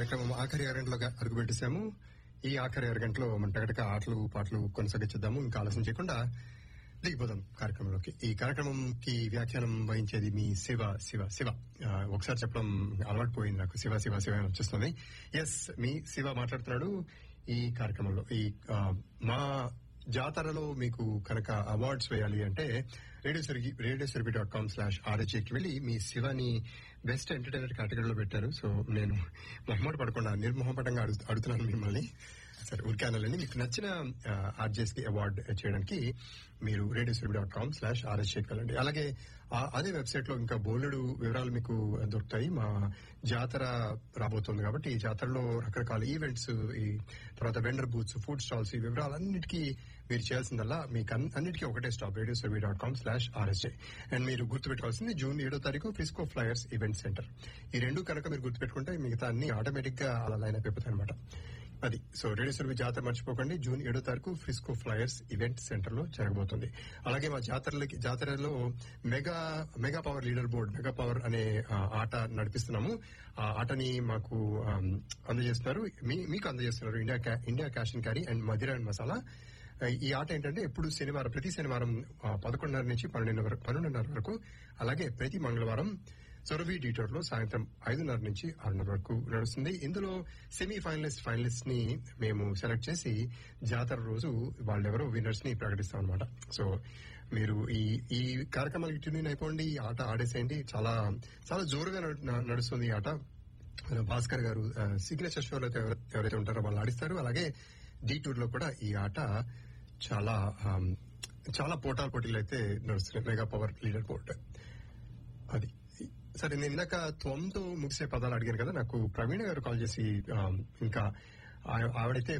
కార్యక్రమం ఆఖరి అరగంటలో అడుగు పెట్టేశాము ఈ ఆఖరి అరగంటలో మన టగటక ఆటలు పాటలు కొనసాగించేద్దాము ఇంకా ఆలస్యం చేయకుండా దిగిపోదాం కార్యక్రమంలోకి ఈ కార్యక్రమంకి వ్యాఖ్యానం వహించేది మీ శివ శివ శివ ఆ, ఒకసారి చెప్పడం అలవాటు పోయింది నాకు శివ శివ శివ అని వచ్చేస్తుంది ఎస్ మీ శివ మాట్లాడుతున్నాడు ఈ కార్యక్రమంలో ఈ ఆ, మా జాతరలో మీకు కనుక అవార్డ్స్ వేయాలి అంటే రేడియో సెర్గి రేడియో సెర్బి డాట్ కామ్ స్లాష్ ఆర్హెచ్కి వెళ్ళి మీ శివని బెస్ట్ ఎంటర్టైనర్ కేటగిరీలో పెట్టారు సో నేను మొహమాట పడకుండా నిర్మోహపటంగా అడుగు- అడుగుతున్నాను మిమ్మల్ని సరే ఉరికానాలని మీకు నచ్చిన ఆర్జేస్ కి అవార్డ్ చేయడానికి మీరు రేడియో సెర్బి డాట్ కామ్ స్లాష్ ఆర్హెచ్కి వెళ్ళండి అలాగే ఆ- అదే వెబ్సైట్ లో ఇంకా బోలెడు వివరాలు మీకు దొరుకుతాయి మా జాతర రాబోతోంది కాబట్టి ఈ జాతరలో రకరకాల ఈవెంట్స్ ఈ తర్వాత వెండర్ బూత్స్ ఫుడ్ స్టాల్స్ ఈ వివరాలన్నిటికీ మీరు చేయాల్సిందల్లా మీకు అన్- అన్నిటికీ ఒకటే స్టాప్ రేడియో సర్వీ dot com slash RSA and మీరు గుర్తుపెట్టుకోవాల్సింది జూన్ ఏడో తారీఖు ఫిస్కో ఫ్లయర్స్ ఈవెంట్ సెంటర్ ఈ రెండు కనుక మీరు గుర్తుపెట్టుకుంటే మిగతా అన్ని ఆటోమేటిక్ గా అలా లైన్ అయిపోతాయి అనమాట అది సో రేడియో సర్వీ జాతర మర్చిపోకండి జూన్ ఏడో తారీఖు ఫ్రిస్కో ఫ్లయర్స్ ఈవెంట్ సెంటర్ లో జరగబోతుంది అలాగే మా జాతరలకి జాతరలో mega mega power leader board mega power అనే ఆ, ఆట నడిపిస్తున్నాము ఆ ఆటని మాకు ఆమ్, అందజేస్తున్నారు మీ- మీకు అందజేస్తున్నారు ఇండియా క్యా- India cash and carry and మదిరా అండ్ మసాలా ఈ ఆట ఏంటంటే ఎప్పుడు శనివారం ప్రతి శనివారం ఆ, పదకొండున్నర నుంచి పన్నెండున్నర వరకు- పన్నెండున్నర వరకు అలాగే ప్రతి మంగళవారం సొరవి డీటోర్ లో సాయంత్రం ఐదున్నర నుంచి ఆరున్నర వరకు నడుస్తుంది ఇందులో సెమీ ఫైనలిస్ట్ ఫైనలిస్ట్ ని మేము సెలెక్ట్ చేసి జాతర రోజు వాళ్ళెవరో విన్నర్స్ ని ప్రకటిస్తాం అనమాట సో మీరు ఈ ఈ కార్యక్రమాలకి ట్యూన్ అయిపోండి ఈ ఆట ఆడేసేయండి చాలా చాలా జోరుగా నడు- న- నడుస్తుంది ఈ ఆట భాస్కర్ గారు సిగ్నేచర్ షోలో అయితే ఎవర- ఎవరైతే ఉంటారో వాళ్ళు ఆడిస్తారు అలాగే డీ టూర్ లో కూడా ఈ ఆట చాలా ఆమ్, చాలా పోటాల పోటీలు అయితే నడుస్తున్నాయి మెగా పవర్ లీడర్ బోర్డ్ అది సరే నేను ఇందాక త్వంతో ముగిసే పదాలు అడిగాను కదా నాకు ప్రవీణ గారు కాల్ చేసి ఆమ్, ఇంకా ఆ- ఆవిడైతే